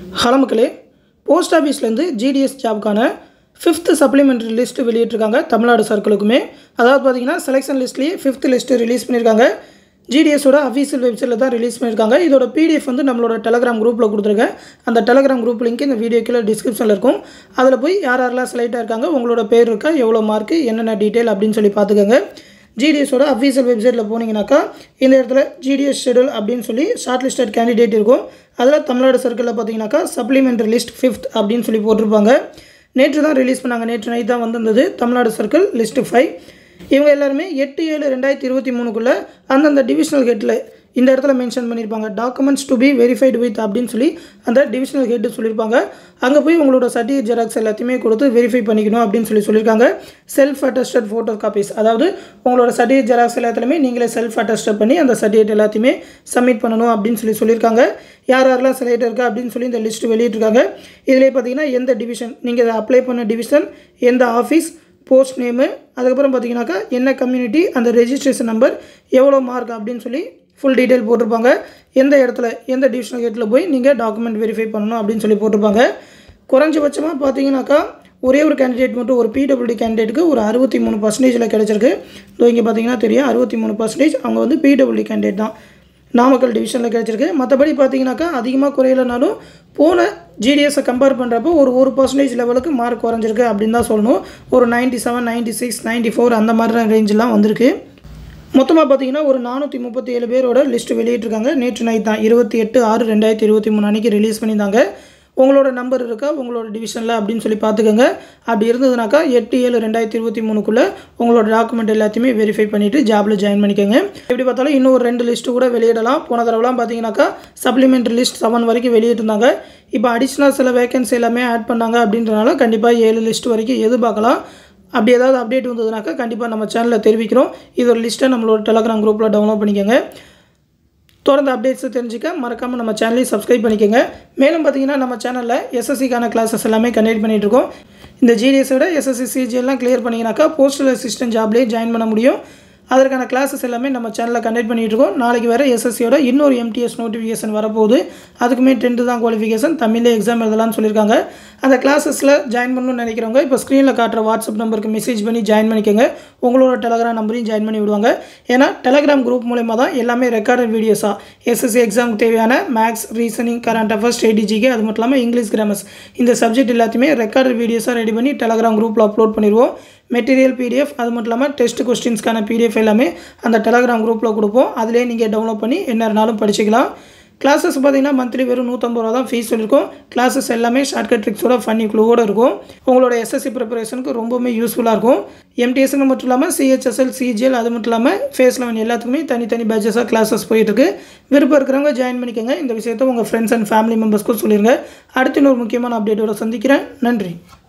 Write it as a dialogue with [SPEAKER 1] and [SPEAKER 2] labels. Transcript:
[SPEAKER 1] hello மக்களே post ஆஃபீஸ்லேருந்து GDS ஜாப்க்கான ஃபிஃப்த் சப்ளிமெண்ட்ரி லிஸ்ட் வெளியிட்டிருக்காங்க தமிழ்நாடு சர்க்கிளுக்குமே அதாவது பார்த்தீங்கன்னா செலெக்ஷன் லிஸ்ட்லேயே ஃபிஃப்த் லிஸ்ட்டு ரிலீஸ் பண்ணியிருக்காங்க ஜிடிஎஸோட அஃபீஷியல் வெப்சைட்டில் தான் ரிலீஸ் பண்ணியிருக்காங்க இதோட பிடிஎஃப் வந்து நம்மளோட டெலகிராம் குரூப்பில் கொடுத்துருக்கேன் அந்த டெலகிராம் குரூப் லிங்க் இந்த வீடியோ கீழே டிஸ்கிரிப்ஷனில் இருக்கும் அதில் போய் யார் யாரெல்லாம் செலக்ட் ஆயிருக்காங்க உங்களோட பேர் இருக்கா எவ்வளோ மார்க்கு என்னென்ன டீட்டெயில் அப்படின்னு சொல்லி பார்த்துக்கோங்க ஜிடிஎஸோட அஃபீஷியல் வெப்சைட்டில் போனீங்கன்னாக்கா இந்த இடத்துல ஜிடிஎஸ் ஷெடியூல் அப்படின்னு சொல்லி ஷார்ட் லிஸ்டட் கேண்டிடேட் இருக்கும் அதில் தமிழ்நாடு சர்க்கிளில் பார்த்தீங்கன்னாக்கா சப்ளிமெண்ட்ரி லிஸ்ட் ஃபிஃப்த் அப்படின்னு சொல்லி போட்டிருப்பாங்க நேற்று தான் ரிலீஸ் பண்ணாங்க நேற்று நைட் தான் வந்திருந்தது தமிழ்நாடு சர்க்கிள் லிஸ்ட்டு ஃபைவ் இவங்க எல்லாருமே எட்டு ஏழு ரெண்டாயிரத்தி இருபத்தி மூணுக்குள்ளே அந்தந்த டிவிஷனல் ஹெட்டில் இந்த இடத்துல மென்ஷன் பண்ணியிருப்பாங்க documents to be verified with அப்படின்னு சொல்லி அந்த டிவிஷனல் ஹெட்டு சொல்லியிருப்பாங்க அங்கே போய் உங்களோட சர்டிஃபிகேட் ஜெராக்ஸ் எல்லாத்தையுமே கொடுத்து வெரிஃபை பண்ணிக்கணும் அப்படின்னு சொல்லி சொல்லியிருக்காங்க செல்ஃப் அட்டஸ்டட் ஃபோட்டோ காப்பீஸ் அதாவது உங்களோட சர்டிஃபிகேட் ஜெராக்ஸ் எல்லாத்துலையுமே நீங்களே செல்ஃப் அட்டஸ்டட் பண்ணி அந்த சர்டிஃபிகேட் எல்லாத்தையுமே சப்மிட் பண்ணணும் அப்படின்னு சொல்லி சொல்லியிருக்காங்க யார் யாரெல்லாம் செலக்ட் இருக்கா அப்படின்னு சொல்லி இந்த லிஸ்ட் வெளியிட்டிருக்காங்க இதிலே பார்த்தீங்கன்னா எந்த டிவிஷன் நீங்கள் இதை அப்ளை பண்ண டிவிஷன் எந்த ஆஃபீஸ் போஸ்ட் நேமு அதுக்கப்புறம் பார்த்தீங்கன்னாக்கா என்ன கம்யூனிட்டி அந்த ரெஜிஸ்ட்ரேஷன் நம்பர் எவ்வளோ மார்க் அப்படின்னு சொல்லி ஃபுல் டீட்டெயில் போட்டிருப்பாங்க எந்த இடத்துல எந்த டிவிஷனல் கேட்டில் போய் நீங்கள் டாக்குமெண்ட் வெரிஃபை பண்ணணும் அப்படின்னு சொல்லி போட்டிருப்பாங்க குறைஞ்சபட்சமாக பார்த்தீங்கன்னாக்கா ஒரே ஒரு கேண்டிடேட் மட்டும் ஒரு பிடபிள்யூடி கேண்டிடேட்டுக்கு ஒரு அறுபத்தி மூணு பர்சன்டேஜில் கிடச்சிருக்கு இதோ இங்கே பார்த்தீங்கன்னா தெரியும் அறுபத்தி மூணு பர்சன்டேஜ் அவங்க வந்து பிடபிள்யூடி கேண்டிடேட் தான் நாமக்கல் டிவிஷனில் கிடச்சிருக்கு மற்றபடி பார்த்தீங்கன்னாக்கா அதிகமாக குறையலனாலும் போன ஜிடிஎஸை கம்பேர் பண்ணுறப்போ ஒரு ஒரு பர்சன்டேஜ் லெவலுக்கு மார்க் குறைஞ்சிருக்கு அப்படின்னு தான் சொல்லணும் ஒரு ninety seven ninety six ninety four அந்த மாதிரி ரேஞ்செலாம் வந்திருக்கு மொத்தமாக பார்த்தீங்கன்னா ஒரு நானூற்றி முப்பத்தி ஏழு பேரோட லிஸ்ட் வெளியிட்டிருக்காங்க நேற்று நைட் தான் இருபத்தி எட்டு ஆறு ரெண்டாயிரத்தி இருபத்தி மூணு அன்றைக்கி ரிலீஸ் பண்ணியிருந்தாங்க உங்களோட நம்பர் இருக்கா உங்களோட டிவிஷனில் அப்படின்னு சொல்லி பார்த்துக்கோங்க அப்படி இருந்ததுனாக்கா எட்டு ஏழு ரெண்டாயிரத்தி இருபத்தி மூணுக்குள்ளே உங்களோட டாக்குமெண்ட் எல்லாத்தையுமே வெரிஃபை பண்ணிவிட்டு ஜாபில் ஜாயின் பண்ணிக்கோங்க எப்படி பார்த்தாலும் இன்னும் ஒரு ரெண்டு லிஸ்ட்டு கூட வெளியிடலாம் போன தடவைலாம் பார்த்தீங்கன்னாக்கா சப்ளிமெண்ட்ரி லிஸ்ட் செவன் வரைக்கும் வெளியிட்டிருந்தாங்க இப்போ அடிஷ்னல் சில வேகன்சி எல்லாமே ஆட் பண்ணாங்க அப்படின்றனால கண்டிப்பாக ஏழு லிஸ்ட் வரைக்கும் எதிர்பார்க்கலாம் அப்படி ஏதாவது அப்டேட் வந்ததுனாக்கா கண்டிப்பாக நம்ம சேனலில் தெரிவிக்கிறோம் இது ஒரு லிஸ்ட்டை நம்மளோட டெலகிராம் குரூப்பில் டவுன்லோட் பண்ணிக்கோங்க தொடர்ந்து அப்டேட்ஸை தெரிஞ்சுக்க மறக்காமல் நம்ம சேனலையும் சப்ஸ்கிரைப் பண்ணிக்கோங்க மேலும் பார்த்தீங்கன்னா நம்ம சேனலில் எஸ்எஸ்சிக்கான கிளாஸஸ் எல்லாமே கண்டக்ட் பண்ணிகிட்டு இருக்கோம் இந்த ஜிடிஎஸோட எஸ்எஸ்சி சிஜிஎல்லாம் கிளியர் பண்ணிங்கனாக்கா போஸ்டல் அசிஸ்டன்ட் ஜாப்லேயே ஜாயின் பண்ண முடியும் அதற்கான கிளாஸஸ் எல்லாமே நம்ம சேனலில் கண்டக்ட் பண்ணிகிட்டு இருக்கோம் நாளைக்கு வேறு எஸ்எஸ்சியோட இன்னொரு எம்டிஎஸ் நோட்டிஃபிகேஷன் வரப்போகுது அதுக்குமே டென்த்து தான் குவாலிஃபிகேஷன் தமிழ்லே எக்ஸாம் எழுதலாம்னு சொல்லியிருக்காங்க அந்த கிளாஸஸில் ஜாயின் பண்ணணும்னு நினைக்கிறவங்க இப்போ ஸ்க்ரீனில் காட்டுற வாட்ஸ்அப் நம்பருக்கு மெசேஜ் பண்ணி ஜாயின் பண்ணிக்கோங்க உங்களோட டெலகிராம் நம்பரையும் ஜாயின் பண்ணி விடுவாங்க ஏன்னா டெலகிராம் குரூப் மூலயமா தான் எல்லாமே ரெக்கார்டட் வீடியோஸாக எஸ்எஸ்சி எக்ஸாமுக்கு தேவையான மேக்ஸ் ரீசனிங் கரண்ட் அஃபேர்ஸ் ஸ்ட்ராட்டஜிக்கு அது மட்டும் இல்லாமல் இங்கிலீஷ் கிராமர்ஸ் இந்த சப்ஜெக்ட் எல்லாத்தையுமே ரெக்கார்டட் வீடியோஸாக ரெடி பண்ணி டெலகிராம் குரூப்பில் அப்லோட் பண்ணிடுவோம் மெட்டீரியல் பிடிஎஃப் அது மட்டும் இல்லாமல் டெஸ்ட் கொஸ்டின்ஸ்க்கான பிடிஎஃப் எல்லாமே அந்த டெலகிராம் குரூப்பில் கொடுப்போம் அதிலே நீங்கள் டவுன்லோட் பண்ணி என்ன இருந்தாலும் படிச்சுக்கலாம் கிளாஸஸ் பார்த்தீங்கன்னா மந்த்லி வெறும் நூற்றம்பது ரூபா தான் ஃபீஸ் சொல்லியிருக்கோம் கிளாஸஸ் எல்லாமே ஷார்ட்கட் ட்ரிக்ஸோட ஃபன்னி குழுவோட இருக்கும் உங்களோட எஸ்எஸ்சி ப்ரிப்பரேஷனுக்கு ரொம்பவுமே யூஸ்ஃபுல்லாக இருக்கும் எம்டிஎஸ்க்கு மட்டும் இல்லாமல் சிஹெச்எஸ்எல் சிஜிஎல் அது மட்டும் இல்லாமல் ஃபேஸ் லெவன் எல்லாத்துக்குமே தனித்தனி பேட்சஸாக கிளாஸஸ் போயிட்டுருக்கு விருப்பம் இருக்கிறவங்க ஜாயின் பண்ணிக்கோங்க இந்த விஷயத்தை உங்கள் ஃப்ரெண்ட்ஸ் அண்ட் ஃபேமிலி மெம்பர்ஸ்க்கும் சொல்லிடுங்க அடுத்த இன்னொரு முக்கியமான அப்டேட்டோட சந்திக்கிறேன் நன்றி